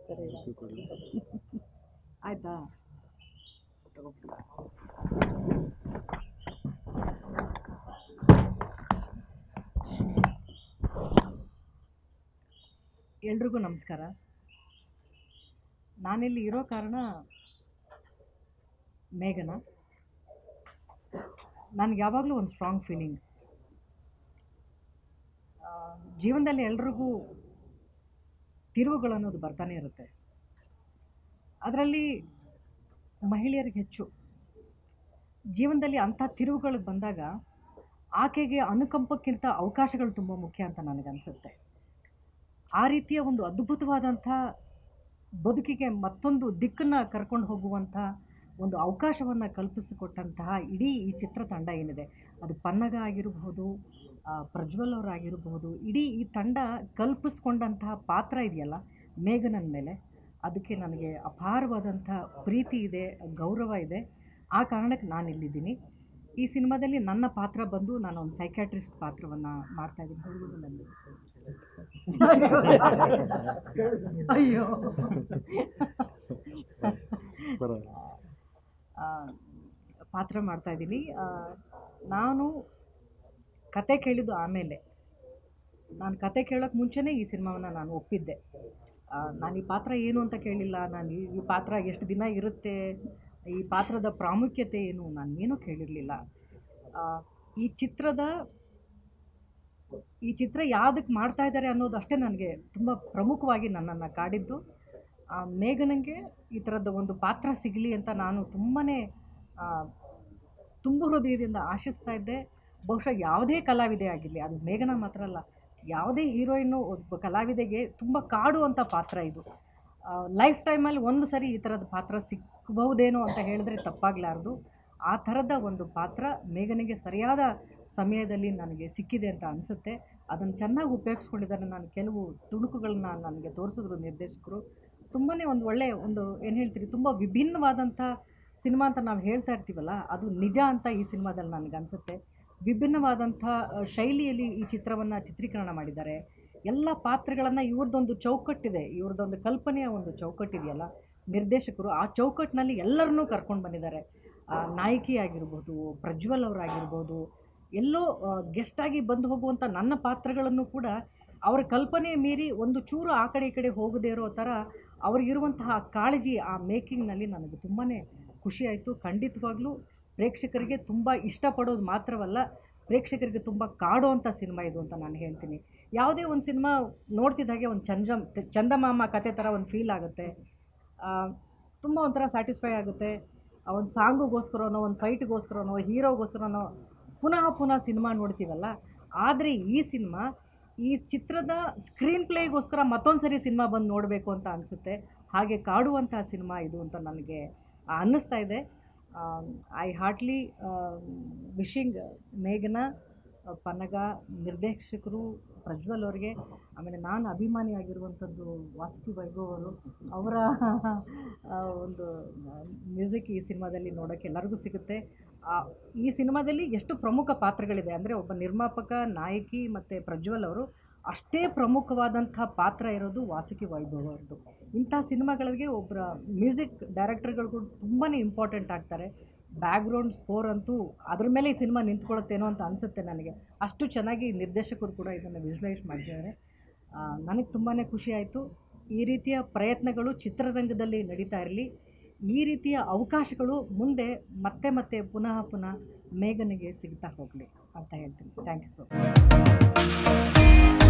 ಸರಿ ಆಯ್ತಾ ಎಲ್ರಿಗೂ ನಮಸ್ಕಾರ ನಾನಿಲ್ಲಿ ಇರೋ ಕಾರಣ ಮೇಘನ ನನಗೆ ಯಾವಾಗಲೂ ಒಂದು ಸ್ಟ್ರಾಂಗ್ ಫೀಲಿಂಗ್ ಜೀವನದಲ್ಲಿ ಎಲ್ರಿಗೂ ತಿರುವುಗಳು ಅನ್ನೋದು ಬರ್ತಾನೆ ಇರುತ್ತೆ ಅದರಲ್ಲಿ ಮಹಿಳೆಯರಿಗೆ ಹೆಚ್ಚು ಜೀವನದಲ್ಲಿ ಅಂಥ ತಿರುವುಗಳಿಗೆ ಬಂದಾಗ ಆಕೆಗೆ ಅನುಕಂಪಕ್ಕಿಂತ ಅವಕಾಶಗಳು ತುಂಬ ಮುಖ್ಯ ಅಂತ ನನಗನ್ಸುತ್ತೆ ಆ ರೀತಿಯ ಒಂದು ಅದ್ಭುತವಾದಂಥ ಬದುಕಿಗೆ ಮತ್ತೊಂದು ದಿಕ್ಕನ್ನು ಕರ್ಕೊಂಡು ಹೋಗುವಂಥ ಒಂದು ಅವಕಾಶವನ್ನು ಕಲ್ಪಿಸಿಕೊಟ್ಟಂತಹ ಇಡೀ ಈ ಚಿತ್ರತಂಡ ಏನಿದೆ ಅದು ಪನ್ನಗ ಆಗಿರಬಹುದು ಆ, ಪ್ರಜ್ವಲ್ ಅವರಾಗಿರಬಹುದು ಇಡೀ ಈ ತಂಡ ಕಲ್ಪಿಸ್ಕೊಂಡಂತಹ ಪಾತ್ರ ಇದೆಯಲ್ಲ ಮೇಘನನ್ ಮೇಲೆ ಅದಕ್ಕೆ ನನಗೆ ಅಪಾರವಾದಂಥ ಪ್ರೀತಿ ಇದೆ ಗೌರವ ಇದೆ ಆ ಕಾರಣಕ್ಕೆ ನಾನು ಇಲ್ಲಿದ್ದೀನಿ ಈ ಸಿನಿಮಾದಲ್ಲಿ ನನ್ನ ಪಾತ್ರ ಬಂದು ನಾನು ಒಂದು ಸೈಕ್ಯಾಟ್ರಿಸ್ಟ್ ಪಾತ್ರವನ್ನು ಮಾಡ್ತಾ ಇದ್ದೀನಿ ಹುಡುಗರು ನನಗೆ ಅಯ್ಯೋ ಆ, ಪಾತ್ರ ಮಾಡ್ತಾ ಇದ್ದೀನಿ ಆ, ನಾನು ಕತೆ ಕೇಳಿದ್ದು ಆಮೇಲೆ ನಾನು ಕತೆ ಕೇಳೋಕ್ಕೆ ಮುಂಚೆನೇ ಈ ಸಿನಿಮಾವನ್ನು ನಾನು ಒಪ್ಪಿದ್ದೆ ಆ, ನಾನು ಈ ಪಾತ್ರ ಏನು ಅಂತ ಕೇಳಿಲ್ಲ ನಾನು ಈ ಈ ಪಾತ್ರ ಎಷ್ಟು ದಿನ ಇರುತ್ತೆ ಈ ಪಾತ್ರದ ಪ್ರಾಮುಖ್ಯತೆ ಏನು ನಾನು ಏನೂ ಕೇಳಿರಲಿಲ್ಲ ಈ ಚಿತ್ರದ ಈ ಚಿತ್ರ ಯಾವುದಕ್ಕೆ ಮಾಡ್ತಾ ಇದ್ದಾರೆ ಅನ್ನೋದು ಅಷ್ಟೇ ನನಗೆ ತುಂಬ ಪ್ರಮುಖವಾಗಿ ನನ್ನನ್ನು ಕಾಡಿದ್ದು ಆ, ಮೇಘನಂಗೆ ಈ ಥರದ ಒಂದು ಪಾತ್ರ ಸಿಗಲಿ ಅಂತ ನಾನು ತುಂಬಾ ತುಂಬ ಹೃದಯದಿಂದ ಆಶಿಸ್ತಾ ಇದ್ದೆ ಬಹುಶಃ ಯಾವುದೇ ಕಲಾವಿದೆ ಆಗಿರಲಿ ಅದು ಮೇಘನ ಮಾತ್ರ ಅಲ್ಲ ಯಾವುದೇ ಹೀರೋಯಿನ್ನು ಒಬ್ಬ ಕಲಾವಿದೆಗೆ ತುಂಬ ಕಾಡುವಂಥ ಪಾತ್ರ ಇದು ಲೈಫ್ ಟೈಮಲ್ಲಿ ಒಂದು ಸರಿ ಈ ಥರದ ಪಾತ್ರ ಸಿಕ್ಕಬಹುದೇನೋ ಅಂತ ಹೇಳಿದ್ರೆ ತಪ್ಪಾಗಲಾರ್ದು ಆ ಥರದ ಒಂದು ಪಾತ್ರ ಮೇಘನಿಗೆ ಸರಿಯಾದ ಸಮಯದಲ್ಲಿ ನನಗೆ ಸಿಕ್ಕಿದೆ ಅಂತ ಅನಿಸುತ್ತೆ ಅದನ್ನು ಚೆನ್ನಾಗಿ ಉಪಯೋಗಿಸ್ಕೊಂಡಿದ್ದಾರೆ ನಾನು ಕೆಲವು ತುಣುಕುಗಳನ್ನ ನನಗೆ ತೋರಿಸಿದ್ರು ನಿರ್ದೇಶಕರು ತುಂಬಾ ಒಂದು ಒಳ್ಳೆಯ ಒಂದು ಏನು ಹೇಳ್ತೀರಿ ತುಂಬ ವಿಭಿನ್ನವಾದಂಥ ಸಿನಿಮಾ ಅಂತ ನಾವು ಹೇಳ್ತಾ ಇರ್ತೀವಲ್ಲ ಅದು ನಿಜ ಅಂತ ಈ ಸಿನಿಮಾದಲ್ಲಿ ನನಗೆ ಅನಿಸುತ್ತೆ ವಿಭಿನ್ನವಾದಂಥ ಆ, ಶೈಲಿಯಲ್ಲಿ ಈ ಚಿತ್ರವನ್ನು ಚಿತ್ರೀಕರಣ ಮಾಡಿದ್ದಾರೆ ಎಲ್ಲ ಪಾತ್ರಗಳನ್ನು ಇವ್ರದ್ದೊಂದು ಚೌಕಟ್ಟಿದೆ ಇವ್ರದ್ದೊಂದು ಕಲ್ಪನೆಯ ಒಂದು ಚೌಕಟ್ಟಿದೆಯಲ್ಲ ನಿರ್ದೇಶಕರು ಆ ಚೌಕಟ್ಟಿನಲ್ಲಿ ಎಲ್ಲರನ್ನೂ ಕರ್ಕೊಂಡು ಬಂದಿದ್ದಾರೆ ಆ, ನಾಯಕಿ ಆಗಿರ್ಬೋದು ಪ್ರಜ್ವಲ್ ಅವರಾಗಿರ್ಬೋದು ಎಲ್ಲೋ ಗೆಸ್ಟಾಗಿ ಬಂದು ಹೋಗುವಂಥ ನನ್ನ ಪಾತ್ರಗಳನ್ನು ಕೂಡ ಅವರ ಕಲ್ಪನೆ ಮೀರಿ ಒಂದು ಚೂರು ಆ ಕಡೆ ಈ ಕಡೆ ಹೋಗದೇ ಇರೋ ಥರ ಅವ್ರಿಗಿರುವಂತಹ ಕಾಳಜಿ ಆ ಮೇಕಿಂಗ್ನಲ್ಲಿ ನನಗೆ ತುಂಬಾ ಖುಷಿಯಾಯಿತು ಖಂಡಿತವಾಗ್ಲೂ ಪ್ರೇಕ್ಷಕರಿಗೆ ತುಂಬ ಇಷ್ಟಪಡೋದು ಮಾತ್ರವಲ್ಲ ಪ್ರೇಕ್ಷಕರಿಗೆ ತುಂಬ ಕಾಡುವಂಥ ಸಿನಿಮಾ ಇದು ಅಂತ ನಾನು ಹೇಳ್ತೀನಿ ಯಾವುದೇ ಒಂದು ಸಿನಿಮಾ ನೋಡ್ತಿದ್ದ ಹಾಗೆ ಒಂದು ಚಂದ ಚಂದಮಾಮ ಕತೆ ಥರ ಒಂದು ಫೀಲ್ ಆಗುತ್ತೆ ತುಂಬ ಒಂಥರ ಸ್ಯಾಟಿಸ್ಫೈ ಆಗುತ್ತೆ ಆ ಒಂದು ಸಾಂಗುಗೋಸ್ಕರನೋ ಒಂದು ಫೈಟ್ಗೋಸ್ಕರನೋ ಹೀರೋಗೋಸ್ಕರನೋ ಪುನಃ ಪುನಃ ಸಿನಿಮಾ ನೋಡ್ತೀವಲ್ಲ ಆದರೆ ಈ ಸಿನಿಮಾ ಈ ಚಿತ್ರದ ಸ್ಕ್ರೀನ್ ಪ್ಲೇಗೋಸ್ಕರ ಮತ್ತೊಂದು ಸರಿ ಸಿನಿಮಾ ಬಂದು ನೋಡಬೇಕು ಅಂತ ಅನಿಸುತ್ತೆ ಹಾಗೆ ಕಾಡುವಂಥ ಸಿನಿಮಾ ಇದು ಅಂತ ನನಗೆ ಅನ್ನಿಸ್ತಾ ಇದೆ ಐ ಹಾರ್ಟ್ಲಿ ವಿಶಿಂಗ್ ಮೇಘನ ಆ, ಪನ್ನಗ ನಿರ್ದೇಶಕರು ಪ್ರಜ್ವಲ್ ಅವರಿಗೆ ಆಮೇಲೆ ನಾನು ಅಭಿಮಾನಿ ಆಗಿರುವಂಥದ್ದು ವಾಸುಕಿ ವೈಭವ್ ಅವರು ಅವರ ಆ, ಒಂದು ಮ್ಯೂಸಿಕ್ ಈ ಸಿನಿಮಾದಲ್ಲಿ ನೋಡೋಕ್ಕೆ ಎಲ್ಲರಿಗೂ ಸಿಗುತ್ತೆ ಆ, ಈ ಸಿನಿಮಾದಲ್ಲಿ ಎಷ್ಟು ಪ್ರಮುಖ ಪಾತ್ರಗಳಿದೆ ಅಂದರೆ ಒಬ್ಬ ನಿರ್ಮಾಪಕ ನಾಯಕಿ ಮತ್ತು ಪ್ರಜ್ವಲ್ ಅವರು ಅಷ್ಟೇ ಪ್ರಮುಖವಾದಂಥ ಪಾತ್ರ ಇರೋದು ವಾಸುಕಿ ವೈಭವ್ ಅವ್ರದ್ದು ಇಂಥ ಸಿನಿಮಾಗಳಿಗೆ ಒಬ್ಬರ ಮ್ಯೂಸಿಕ್ ಡೈರೆಕ್ಟರ್ಗಳಿಗೂ ತುಂಬಾ ಇಂಪಾರ್ಟೆಂಟ್ ಆಗ್ತಾರೆ ಬ್ಯಾಕ್ಗ್ರೌಂಡ್ ಸ್ಕೋರ್ ಅಂತೂ ಅದ್ರ ಮೇಲೆ ಈ ಸಿನಿಮಾ ನಿಂತ್ಕೊಳ್ಳುತ್ತೇನೋ ಅಂತ ಅನಿಸುತ್ತೆ ನನಗೆ ಅಷ್ಟು ಚೆನ್ನಾಗಿ ನಿರ್ದೇಶಕರು ಕೂಡ ಇದನ್ನು ವಿಜುವಲೈಸ್ ಮಾಡಿದ್ದಾರೆ ನನಗೆ ತುಂಬಾ ಖುಷಿ ಆಯಿತು ಈ ರೀತಿಯ ಪ್ರಯತ್ನಗಳು ಚಿತ್ರರಂಗದಲ್ಲಿ ನಡೀತಾ ಇರಲಿ ಈ ರೀತಿಯ ಅವಕಾಶಗಳು ಮುಂದೆ ಮತ್ತೆ ಮತ್ತೆ ಪುನಃ ಪುನಃ ಮೇಘನಿಗೆ ಸಿಗ್ತಾ ಹೋಗಲಿ ಅಂತ ಹೇಳ್ತೀನಿ ಥ್ಯಾಂಕ್ ಯು ಸೊ ಮಚ್